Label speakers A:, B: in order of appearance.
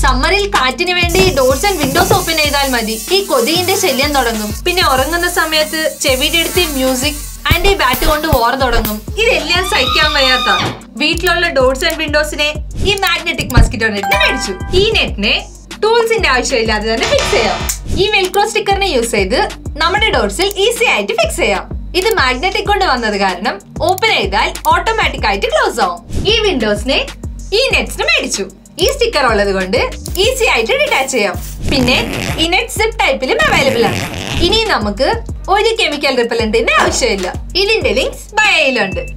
A: സമ്മറിൽ കാറ്റിന് വേണ്ടി doors and Windows open ചെയ്താൽ മതി ഈ കൊതിന്റെ ശല്യം തുടങ്ങും പിന്നെ ഉറങ്ങുന്ന സമയത്ത് ചെവിയുടെ അടുത്ത് മ്യൂസിക് ആൻഡ് ഈ ബാറ്റ് കൊണ്ട് വോർ തുടങ്ങും ഇതെല്ലാം സഹിക്കാൻ വയ്യാത്ത വീട്ടിലുള്ള ഡോർസ് ആൻഡ് വിൻഡോസിനെ ഈ മാഗ്നറ്റിക് മസ്കിറ്റോ നെറ്റിനെ മേടിച്ചു ഈ നെറ്റിനെ ടൂൾസിന്റെ ആവശ്യമില്ലാതെ തന്നെ ഫിക്സ് ചെയ്യാം ഈ വെൽക്രോ സ്റ്റിക്കറിനെ യൂസ് ചെയ്ത് നമ്മുടെ ഡോർസിൽ ഈസി ആയിട്ട് ഫിക്സ് ചെയ്യാം ഇത് മാഗ്നറ്റിക് കൊണ്ട് വന്നത് കാരണം ഓപ്പൺ ചെയ്താൽ ഓട്ടോമാറ്റിക് ആയിട്ട് ക്ലോസ് ആവും ഈ വിൻഡോസിനെ ഈ നെറ്റ്സിന് മേടിച്ചു ഈ സ്റ്റിക്കർ ഉള്ളത് കൊണ്ട് ഈസി ആയിട്ട് ഡിറ്റാച്ച് ചെയ്യാം പിന്നെ ഈ നെറ്റ് സിപ്പ് ടൈപ്പിലും അവൈലബിൾ ആണ് ഇനി നമുക്ക് ഒരു കെമിക്കൽ റിപ്പലന്റിന്റെ ആവശ്യമില്ല ഇതിന്റെ ലിങ്ക്സ് ബയോയിലുണ്ട്